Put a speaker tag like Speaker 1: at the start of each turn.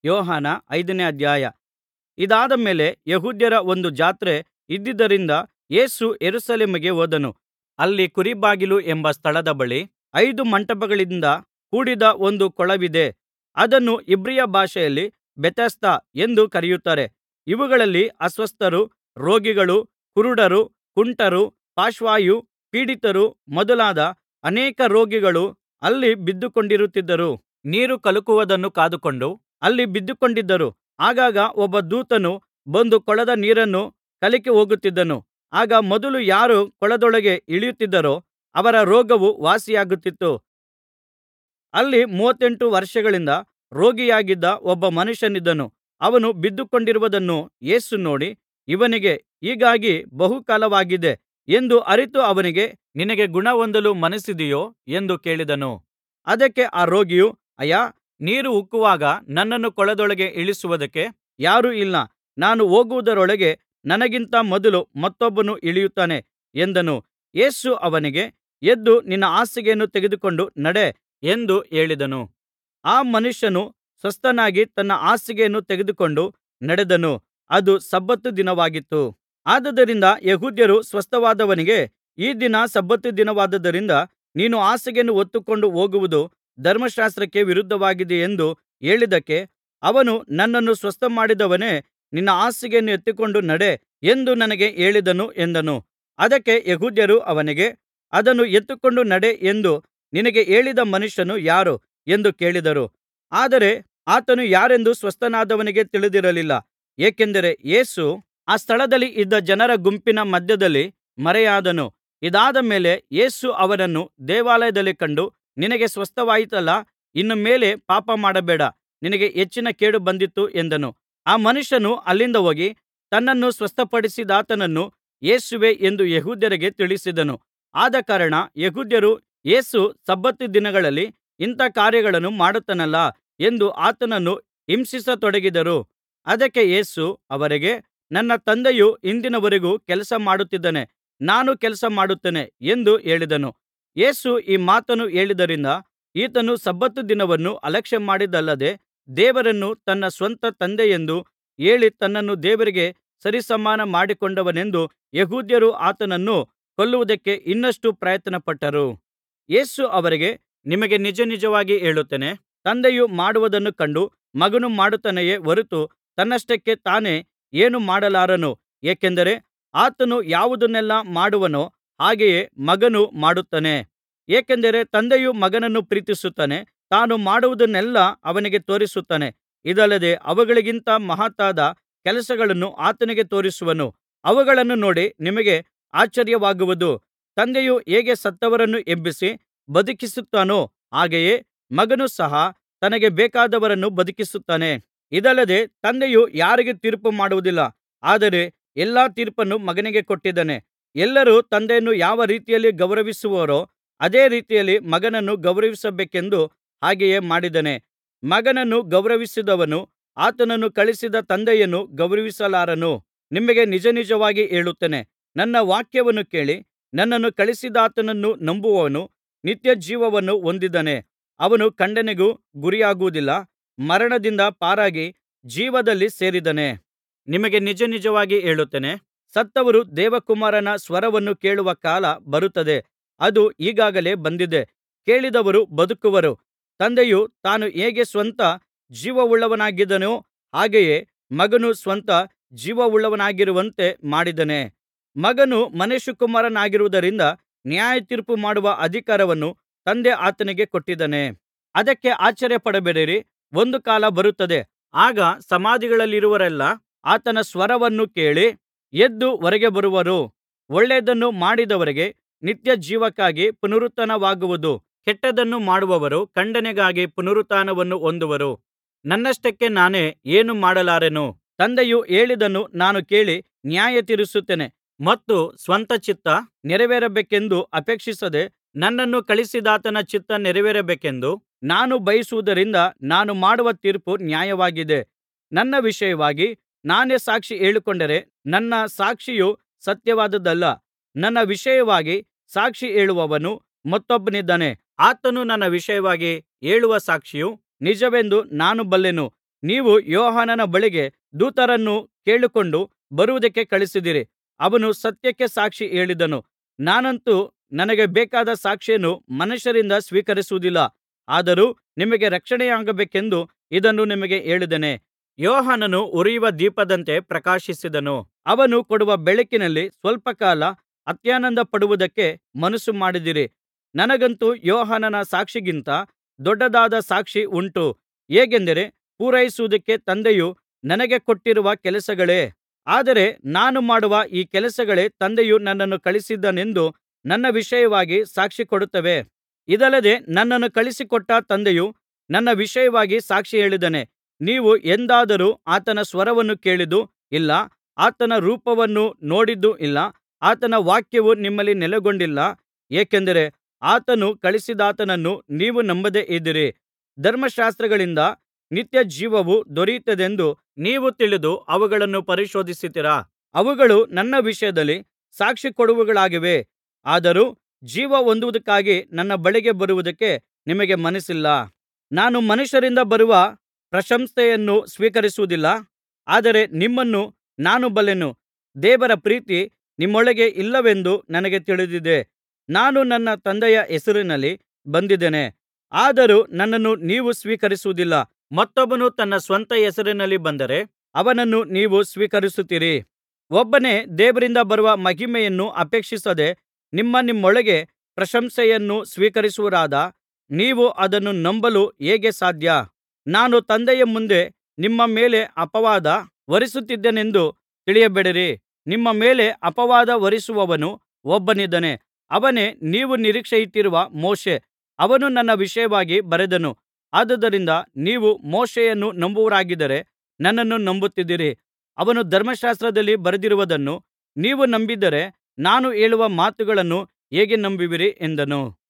Speaker 1: ಯೋಹಾನ ಐದನೇ ಅಧ್ಯಾಯ ಇದಾದ ಮೇಲೆ ಯೆಹೂದ್ಯರ ಒಂದು ಜಾತ್ರೆ ಇದ್ದುದರಿಂದ ಯೇಸು ಯೆರೂಸಲೇಮಿಗೆ ಹೋದನು ಅಲ್ಲಿ ಕುರಿಬಾಗಿಲು ಎಂಬ ಸ್ಥಳದ ಬಳಿ ಐದು ಮಂಟಪಗಳಿಂದ ಕೂಡಿದ ಒಂದು ಕೊಳವಿದೆ ಅದನ್ನು ಇಬ್ರಿಯ ಭಾಷೆಯಲ್ಲಿ ಬೆಥೆಸ್ದ ಎಂದು ಕರೆಯುತ್ತಾರೆ ಇವುಗಳಲ್ಲಿ ಅಸ್ವಸ್ಥರು ರೋಗಿಗಳು ಕುರುಡರು ಕುಂಟರು ಪಾರ್ಶ್ವವಾಯು ಪೀಡಿತರು ಮೊದಲಾದ ಅನೇಕ ರೋಗಿಗಳು ಅಲ್ಲಿ ಬಿದ್ದುಕೊಂಡಿರುತ್ತಿದ್ದರು ನೀರು ಕಲಕುವುದನ್ನು ಕಾದುಕೊಂಡು ಅಲ್ಲಿ ಬಿದ್ದುಕೊಂಡಿದ್ದರು ಆಗಾಗ ಒಬ್ಬ ದೂತನು ಬಂದು ಕೊಳದ ನೀರನ್ನು ಕಲಕಿ ಹೋಗುತ್ತಿದ್ದನು ಆಗ ಮೊದಲು ಯಾರು ಕೊಳದೊಳಗೆ ಇಳಿಯುತ್ತಿದ್ದರೋ ಅವರ ರೋಗವು ವಾಸಿಯಾಗುತ್ತಿತ್ತು ಅಲ್ಲಿ ಮೂವತ್ತೆಂಟು ವರ್ಷಗಳಿಂದ ರೋಗಿಯಾಗಿದ್ದ ಒಬ್ಬ ಮನುಷ್ಯನಿದ್ದನು ಅವನು ಬಿದ್ದುಕೊಂಡಿರುವುದನ್ನು ಯೇಸು ನೋಡಿ ಇವನಿಗೆ ಹೀಗಾಗಿ ಬಹುಕಾಲವಾಗಿದೆ ಎಂದು ಅರಿತು ಅವನಿಗೆ ನಿನಗೆ ಗುಣಹೊಂದಲು ಮನಸ್ಸಿದೆಯೋ ಎಂದು ಕೇಳಿದನು ಅದಕ್ಕೆ ಆ ರೋಗಿಯು ಅಯ್ಯಾ ನೀರು ಉಕ್ಕುವಾಗ ನನ್ನನ್ನು ಕೊಳದೊಳಗೆ ಇಳಿಸುವುದಕ್ಕೆ ಯಾರೂ ಇಲ್ಲ ನಾನು ಹೋಗುವುದರೊಳಗೆ ನನಗಿಂತ ಮೊದಲು ಮತ್ತೊಬ್ಬನು ಇಳಿಯುತ್ತಾನೆ ಎಂದನು ಯೇಸು ಅವನಿಗೆ ಎದ್ದು ನಿನ್ನ ಹಾಸಿಗೆಯನ್ನು ತೆಗೆದುಕೊಂಡು ನಡೆ ಎಂದು ಹೇಳಿದನು ಆ ಮನುಷ್ಯನು ಸ್ವಸ್ಥನಾಗಿ ತನ್ನ ಹಾಸಿಗೆಯನ್ನು ತೆಗೆದುಕೊಂಡು ನಡೆದನು ಅದು ಸಬ್ಬತ್ ದಿನವಾಗಿತ್ತು ಆದುದರಿಂದ ಯೆಹೂದ್ಯರು ಸ್ವಸ್ಥವಾದವನಿಗೆ ಈ ದಿನ ಸಬ್ಬತ್ ದಿನವಾದುದರಿಂದ ನೀನು ಹಾಸಿಗೆಯನ್ನು ಹೊತ್ತುಕೊಂಡು ಹೋಗುವುದು ಧರ್ಮಶಾಸ್ತ್ರಕ್ಕೆ ವಿರುದ್ಧವಾದದ್ದೆಂದು ಹೇಳಿದ್ದಕ್ಕೆ ಅವನು ನನ್ನನ್ನು ಸ್ವಸ್ಥಮಾಡಿದವನೇ ನಿನ್ನ ಹಾಸಿಗೆಯನ್ನು ಎತ್ತಿಕೊಂಡು ನಡೆ ಎಂದು ನನಗೆ ಹೇಳಿದನು ಎಂದನು ಅದಕ್ಕೆ ಯೆಹೂದ್ಯರು ಅವನಿಗೆ ಅದನ್ನು ಎತ್ತಿಕೊಂಡು ನಡೆ ಎಂದು ನಿನಗೆ ಹೇಳಿದ ಮನುಷ್ಯನು ಯಾರು ಎಂದು ಕೇಳಿದರು ಆದರೆ ಆತನು ಯಾರೆಂದು ಸ್ವಸ್ಥನಾದವನಿಗೆ ತಿಳಿದಿರಲಿಲ್ಲ ಏಕೆಂದರೆ ಯೇಸು ಆ ಸ್ಥಳದಲ್ಲಿ ಇದ್ದ ಜನರ ಗುಂಪಿನ ಮಧ್ಯದಲ್ಲಿ ಮರೆಯಾದನು ಇದಾದ ಮೇಲೆ ಯೇಸು ಅವನನ್ನು ದೇವಾಲಯದಲ್ಲಿ ಕಂಡು ನಿನಗೆ ಸ್ವಸ್ಥವಾಯಿತಲ್ಲಾ ಇನ್ನು ಮೇಲೆ ಪಾಪ ಮಾಡಬೇಡ ನಿನಗೆ ಹೆಚ್ಚಿನ ಕೇಡು ಬಂದಿತು ಎಂದನು ಆ ಮನುಷ್ಯನು ಅಲ್ಲಿಂದ ಹೋಗಿ ತನ್ನನ್ನು ಸ್ವಸ್ಥಪಡಿಸಿದಾತನನ್ನು ಯೇಸುವೇ ಎಂದು ಯೆಹೂದ್ಯರಿಗೆ ತಿಳಿಸಿದನು ಆದಕಾರಣ ಯೆಹೂದ್ಯರು ಯೇಸು ಸಬ್ಬತ್ ದಿನಗಳಲ್ಲಿ ಇಂಥಾ ಕಾರ್ಯಗಳನ್ನು ಮಾಡುತ್ತಾನಲ್ಲಾ ಎಂದು ಆತನನ್ನು ಹಿಂಸಿಸತೊಡಗಿದರು ಅದಕ್ಕೆ ಯೇಸು ಅವರಿಗೆ ನನ್ನ ತಂದೆಯು ಇಂದಿನವರೆಗೂ ಕೆಲಸ ಮಾಡುತ್ತಿದ್ದಾನೆ ನಾನು ಕೆಲಸ ಮಾಡುತ್ತೇನೆ ಎಂದು ಹೇಳಿದನು ಯೇಸು ಈ ಮಾತನ್ನು ಹೇಳಿದ್ದರಿಂದ ಈತನು ಸಬ್ಬತ್ ದಿನವನ್ನು ಅಲಕ್ಷ್ಯಮಾಡಿದ್ದಲ್ಲದೆ ದೇವರನ್ನು ತನ್ನ ಸ್ವಂತ ತಂದೆಯೆಂದು ಹೇಳಿ ತನ್ನನ್ನು ದೇವರಿಗೆ ಸರಿಸಮಾನ ಮಾಡಿಕೊಂಡವನೆಂದು ಯೆಹೂದ್ಯರು ಆತನನ್ನು ಕೊಲ್ಲುವುದಕ್ಕೆ ಇನ್ನಷ್ಟು ಪ್ರಯತ್ನಪಟ್ಟರು ಯೇಸು ಅವರಿಗೆ ನಿಮಗೆ ನಿಜನಿಜವಾಗಿ ಹೇಳುತ್ತೇನೆ ತಂದೆಯು ಮಾಡುವುದನ್ನು ಕಂಡು ಮಗನು ಮಾಡುತ್ತಾನೆಯೇ ಹೊರತು ತನ್ನಷ್ಟಕ್ಕೆ ತಾನೇ ಏನೂ ಮಾಡಲಾರನು ಏಕೆಂದರೆ ಆತನು ಯಾವುದನ್ನೆಲ್ಲಾ ಮಾಡುವನೋ ಹಾಗೆಯೇ ಮಗನು ಮಾಡುತ್ತಾನೆ ಏಕೆಂದರೆ ತಂದೆಯು ಮಗನನ್ನು ಪ್ರೀತಿಸುತ್ತಾನೆ ತಾನು ಮಾಡುವುದನ್ನೆಲ್ಲಾ ಅವನಿಗೆ ತೋರಿಸುತ್ತಾನೆ ಇದಲ್ಲದೆ ಅವುಗಳಿಗಿಂತ ಮಹತ್ತಾದ ಕೆಲಸಗಳನ್ನು ಆತನಿಗೆ ತೋರಿಸುವನು ಅವುಗಳನ್ನು ನೋಡಿ ನಿಮಗೆ ಆಶ್ಚರ್ಯವಾಗುವುದು ತಂದೆಯು ಹೇಗೆ ಸತ್ತವರನ್ನು ಎಬ್ಬಿಸಿ ಬದುಕಿಸುತ್ತಾನೋ ಹಾಗೆಯೇ ಮಗನು ಸಹ ತನಗೆ ಬೇಕಾದವರನ್ನು ಬದುಕಿಸುತ್ತಾನೆ ಇದಲ್ಲದೆ ತಂದೆಯು ಯಾರಿಗೂ ತೀರ್ಪು ಮಾಡುವುದಿಲ್ಲ ಆದರೆ ಎಲ್ಲಾ ತೀರ್ಪನ್ನು ಮಗನಿಗೆ ಕೊಟ್ಟಿದ್ದಾನೆ ಎಲ್ಲರೂ ತಂದೆಯನ್ನು ಯಾವ ರೀತಿಯಲ್ಲಿ ಗೌರವಿಸುವರೋ ಅದೇ ರೀತಿಯಲ್ಲಿ ಮಗನನ್ನು ಗೌರವಿಸಬೇಕೆಂದು ಹಾಗೆಯೇ ಮಾಡಿದ್ದಾನೆ ಮಗನನ್ನು ಗೌರವಿಸದವನು ಆತನನ್ನು ಕಳುಹಿಸಿದ ತಂದೆಯನ್ನು ಗೌರವಿಸಲಾರನು ನಿಮಗೆ ನಿಜನಿಜವಾಗಿ ಹೇಳುತ್ತೇನೆ ನನ್ನ ವಾಕ್ಯವನ್ನು ಕೇಳಿ ನನ್ನನ್ನು ಕಳುಹಿಸಿದಾತನನ್ನು ನಂಬುವವನು ನಿತ್ಯಜೀವವನ್ನು ಹೊಂದಿದ್ದಾನೆ ಅವನು ಖಂಡನೆಗೂ ಗುರಿಯಾಗುವುದಿಲ್ಲ ಮರಣದಿಂದ ಪಾರಾಗಿ ಜೀವದಲ್ಲಿ ಸೇರಿದ್ದಾನೆ ನಿಮಗೆ ನಿಜನಿಜವಾಗಿ ಹೇಳುತ್ತೇನೆ ಸತ್ತವರು ದೇವಕುಮಾರನ ಸ್ವರವನ್ನು ಕೇಳುವ ಕಾಲ ಬರುತ್ತದೆ ಅದು ಈಗಾಗಲೇ ಬಂದಿದೆ ಕೇಳಿದವರು ಬದುಕುವರು ತಂದೆಯು ತಾನು ಹೇಗೆ ಸ್ವಂತ ಜೀವವುಳ್ಳವನಾಗಿದ್ದಾನೋ ಹಾಗೆಯೇ ಮಗನು ಸ್ವಂತ ಜೀವವುಳ್ಳವನಾಗಿರುವಂತೆ ಮಾಡಿದ್ದಾನೆ ಮಗನು ಮನುಷ್ಯಕುಮಾರನಾಗಿರುವುದರಿಂದ ನ್ಯಾಯತೀರ್ಪು ಮಾಡುವ ಅಧಿಕಾರವನ್ನು ತಂದೆ ಆತನಿಗೆ ಕೊಟ್ಟಿದ್ದಾನೆ ಅದಕ್ಕೆ ಆಶ್ಚರ್ಯಪಡಬೇಡಿರಿ ಒಂದು ಕಾಲ ಬರುತ್ತದೆ ಆಗ ಸಮಾಧಿಗಳಲ್ಲಿರುವವರೆಲ್ಲಾ ಆತನ ಸ್ವರವನ್ನು ಕೇಳಿ ಎದ್ದು ಹೊರಗೆ ಬರುವರು ಒಳ್ಳೆಯದನ್ನು ಮಾಡಿದವರಿಗೆ ನಿತ್ಯಜೀವಕ್ಕಾಗಿ ಪುನರುತ್ಥಾನವಾಗುವುದು ಕೆಟ್ಟದ್ದನ್ನು ಮಾಡುವವರು ಖಂಡನೆಗಾಗಿ ಪುನರುತ್ಥಾನವನ್ನು ಹೊಂದುವರು ನನ್ನಷ್ಟಕ್ಕೆ ನಾನೇ ಏನೂ ಮಾಡಲಾರೆನು ತಂದೆಯು ಹೇಳಿದ್ದನ್ನು ನಾನು ಕೇಳಿ ನ್ಯಾಯತೀರಿಸುತ್ತೇನೆ ಮತ್ತು ಸ್ವಂತ ಚಿತ್ತ ನೆರವೇರಬೇಕೆಂದು ಅಪೇಕ್ಷಿಸದೆ ನನ್ನನ್ನು ಕಳುಹಿಸಿದಾತನ ಚಿತ್ತ ನೆರವೇರಬೇಕೆಂದು ನಾನು ಬಯಸುವುದರಿಂದ ನಾನು ಮಾಡುವ ತೀರ್ಪು ನ್ಯಾಯವಾಗಿದೆ ನನ್ನ ವಿಷಯವಾಗಿ ನಾನೇ ಸಾಕ್ಷಿ ಹೇಳಿಕೊಂಡರೆ ನನ್ನ ಸಾಕ್ಷಿಯು ಸತ್ಯವಾದದ್ದಲ್ಲ ನನ್ನ ವಿಷಯವಾಗಿ ಸಾಕ್ಷಿ ಹೇಳುವವನು ಮತ್ತೊಬ್ಬನಿದ್ದಾನೆ ಆತನು ನನ್ನ ವಿಷಯವಾಗಿ ಹೇಳುವ ಸಾಕ್ಷಿಯು ನಿಜವೆಂದು ನಾನು ಬಲ್ಲೆನು ನೀವು ಯೋಹಾನನ ಬಳಿಗೆ ದೂತರನ್ನು ಕೇಳಿಕೊಂಡು ಬರುವುದಕ್ಕೆ ಕಳುಹಿಸಿದಿರಿ ಅವನು ಸತ್ಯಕ್ಕೆ ಸಾಕ್ಷಿ ಹೇಳಿದನು ನಾನಂತೂ ನನಗೆ ಬೇಕಾದ ಸಾಕ್ಷಿಯನ್ನು ಮನುಷ್ಯರಿಂದ ಸ್ವೀಕರಿಸುವುದಿಲ್ಲ ಆದರೂ ನಿಮಗೆ ರಕ್ಷಣೆಯಾಗಬೇಕೆಂದು ಇದನ್ನು ನಿಮಗೆ ಹೇಳಿದ್ದೇನೆ ಯೋಹಾನನು ಉರಿಯುವ ದೀಪದಂತೆ ಪ್ರಕಾಶಿಸಿದನು ಅವನು ಕೊಡುವ ಬೆಳಕಿನಲ್ಲಿ ಸ್ವಲ್ಪ ಕಾಲ ಅತ್ಯಾನಂದಪಡುವುದಕ್ಕೆ ಮನಸ್ಸು ಮಾಡಿದಿರಿ ನನಗಂತೂ ಯೋಹಾನನ ಸಾಕ್ಷಿಗಿಂತ ದೊಡ್ಡದಾದ ಸಾಕ್ಷಿ ಉಂಟು ಹೇಗೆಂದರೆ ಪೂರೈಸುವುದಕ್ಕೆ ತಂದೆಯು ನನಗೆ ಕೊಟ್ಟಿರುವ ಕೆಲಸಗಳೇ ಆದರೆ ನಾನು ಮಾಡುವ ಈ ಕೆಲಸಗಳೇ ತಂದೆಯು ನನ್ನನ್ನು ಕಳುಹಿಸಿದ್ದಾನೆಂದು ನನ್ನ ವಿಷಯವಾಗಿ ಸಾಕ್ಷಿ ಕೊಡುತ್ತವೆ ಇದಲ್ಲದೆ ನನ್ನನ್ನು ಕಳುಹಿಸಿಕೊಟ್ಟ ತಂದೆಯು ನನ್ನ ವಿಷಯವಾಗಿ ಸಾಕ್ಷಿ ಹೇಳಿದ್ದಾನೆ ನೀವು ಎಂದಾದರೂ ಆತನ ಸ್ವರವನ್ನು ಕೇಳಿದ್ದೂ ಇಲ್ಲ ಆತನ ರೂಪವನ್ನು ನೋಡಿದ್ದೂ ಇಲ್ಲ ಆತನ ವಾಕ್ಯವು ನಿಮ್ಮಲ್ಲಿ ನೆಲೆಗೊಂಡಿಲ್ಲ ಏಕೆಂದರೆ ಆತನು ಕಳುಹಿಸಿದಾತನನ್ನು ನೀವು ನಂಬದೇ ಇದ್ದೀರಿ ಧರ್ಮಶಾಸ್ತ್ರಗಳಿಂದ ನಿತ್ಯಜೀವವು ದೊರೆಯುತ್ತದೆಂದು ನೀವು ತಿಳಿದು ಅವುಗಳನ್ನು ಪರಿಶೋಧಿಸುತ್ತೀರಾ ಅವುಗಳು ನನ್ನ ವಿಷಯದಲ್ಲಿ ಸಾಕ್ಷಿ ಕೊಡುವವುಗಳಾಗಿವೆ ಆದರೂ ಜೀವ ಹೊಂದುವುದಕ್ಕಾಗಿ ನನ್ನ ಬಳಿಗೆ ಬರುವುದಕ್ಕೆ ನಿಮಗೆ ಮನಸ್ಸಿಲ್ಲ ನಾನು ಮನುಷ್ಯರಿಂದ ಬರುವ ಪ್ರಶಂಸೆಯನ್ನು ಸ್ವೀಕರಿಸುವುದಿಲ್ಲ ಆದರೆ ನಿಮ್ಮನ್ನು ನಾನು ಬಲ್ಲೆನು ದೇವರ ಪ್ರೀತಿ ನಿಮ್ಮೊಳಗೆ ಇಲ್ಲವೆಂದು ನನಗೆ ತಿಳಿದಿದೆ ನಾನು ನನ್ನ ತಂದೆಯ ಹೆಸರಿನಲ್ಲಿ ಬಂದಿದ್ದೇನೆ ಆದರೂ ನನ್ನನ್ನು ನೀವು ಸ್ವೀಕರಿಸುವುದಿಲ್ಲ ಮತ್ತೊಬ್ಬನು ತನ್ನ ಸ್ವಂತ ಹೆಸರಿನಲ್ಲಿ ಬಂದರೆ ಅವನನ್ನು ನೀವು ಸ್ವೀಕರಿಸುತ್ತೀರಿ ಒಬ್ಬನೇ ದೇವರಿಂದ ಬರುವ ಮಹಿಮೆಯನ್ನು ಅಪೇಕ್ಷಿಸದೆ ನಿಮ್ಮ ನಿಮ್ಮೊಳಗೆ ಪ್ರಶಂಸೆಯನ್ನು ಸ್ವೀಕರಿಸುವವರಾದ ನೀವು ಅದನ್ನು ನಂಬಲು ಹೇಗೆ ಸಾಧ್ಯ ನಾನು ತಂದೆಯ ಮುಂದೆ ನಿಮ್ಮ ಮೇಲೆ ಅಪವಾದ ಹೊರಿಸುತ್ತಿದ್ದೇನೆಂದು ತಿಳಿಯಬೇಡಿರಿ ನಿಮ್ಮ ಮೇಲೆ ಅಪವಾದ ಹೊರಿಸುವವನು ಒಬ್ಬನಿದ್ದಾನೆ ಅವನೇ ನೀವು ನಿರೀಕ್ಷೆಯಿಟ್ಟಿರುವ ಮೋಶೆ ಅವನು ನನ್ನ ವಿಷಯವಾಗಿ ಬರೆದನು ಆದುದರಿಂದ ನೀವು ಮೋಶೆಯನ್ನು ನಂಬುವವರಾಗಿದ್ದರೆ ನನ್ನನ್ನು ನಂಬುತ್ತಿದ್ದೀರಿ ಅವನು ಧರ್ಮಶಾಸ್ತ್ರದಲ್ಲಿ ಬರೆದಿರುವುದನ್ನು ನೀವು ನಂಬಿದರೆ ನಾನು ಹೇಳುವ ಮಾತುಗಳನ್ನು ಹೇಗೆ ನಂಬುವಿರಿ ಎಂದನು